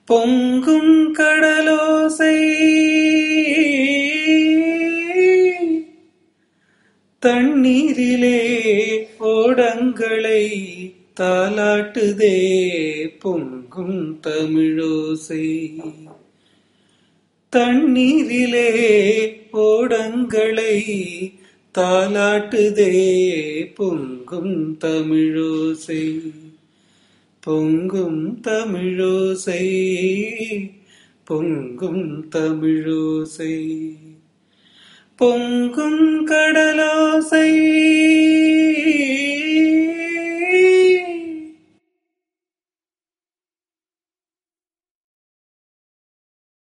பொங்கும் கடலோசை தண்ணீரிலே ஓடங்களை தாலாட்டுதே பொங்கும் தமிழோசை தண்ணீரிலே ஓடங்களை தாலாட்டுதே பொங்கும் தமிழோசை பொங்கும் தமிழோசை பொங்கும் தமிழோசை பொங்கும் கடலோசை